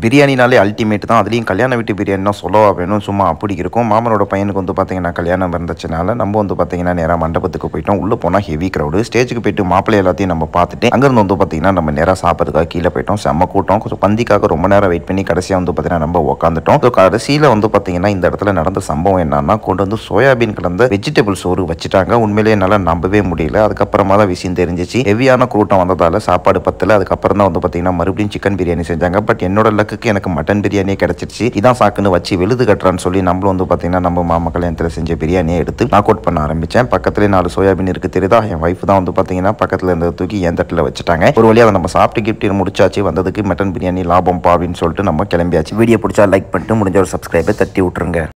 பிரியாணினாலே ultimate தான் அதுலேயும் கல்யாண வீட்டு பிரியாணினா சொல்லவா வேணும் சும்மா அப்படி இருக்கும் மாமனோட பையனுக்கு வந்து பார்த்தீங்கன்னா கல்யாணம் இருந்துச்சுனால நம்ம வந்து பார்த்தீங்கன்னா நேராக மண்டபத்துக்கு போயிட்டோம் உள்ளே போனால் ஹெவி க்ரௌடு ஸ்டேஜுக்கு போயிட்டு மாப்பிள்ளை எல்லாத்தையும் நம்ம பார்த்துட்டு அங்கேருந்து வந்து பார்த்தீங்கன்னா நம்ம நேராக சாப்பிட்றதுக்காக கீழே போயிட்டோம் செம்ம கூட்டம் கொஞ்சம் பந்திக்காக ரொம்ப நேரம் வெயிட் பண்ணி கடைசியாக வந்து பார்த்தீங்கன்னா நம்ம உட்காந்துட்டோம் ஸோ கடைசியில் வந்து பார்த்தீங்கன்னா இந்த இடத்துல நடந்த சம்பவம் என்னன்னா கொண்டு வந்து சோயாபீன் கலந்த வெஜிடபிள் சோறு வச்சுட்டாங்க உண்மையிலேயே என்னால் நம்பவே முடியல அதுக்கப்புறமா தான் விஷயம் தெரிஞ்சிச்சு ஹெவியான கூட்டம் வந்ததால சாப்பாடு பத்தல அதுக்கப்புறம் தான் வந்து பார்த்தீங்கன்னா மறுபடியும் சிக்கன் பிரியாணி செஞ்சாங்க பட் என்னோட லக்குக்கு எனக்கு மட்டன் பிரியாணியே கிடைச்சிருச்சு இதான் சாக்குன்னு வச்சு வெளுது கட்டுறான்னு சொல்லி நம்மளும் வந்து பார்த்தீங்கன்னா நம்ம மாமா கல்யாணத்தில் செஞ்ச பிரியாணியை எடுத்து நாக் அவுட் பண்ண ஆரம்பித்தேன் பக்கத்துலேயே நாலு சோயாபீன் இருக்கு தெரியுதா என் ஒய்ஃப் தான் வந்து பார்த்தீங்கன்னா பக்கத்தில் இருந்ததை தூக்கி என் தட்டில் வச்சுட்டாங்க ஒரு வழியாக அதை நம்ம சாப்பிட்டு கிஃப்ட் முடிச்சாச்சு வந்ததுக்கு மட்டன் பிரியாணி லாபம் பா அப்படின்னு சொல்லிட்டு நம்ம கிளம்பியாச்சு வீடியோ பிடிச்சா லைக் பண்ணிட்டு முடிஞ்ச ஒரு சப்ஸ்கிரைபை தட்டி விட்டுருங்க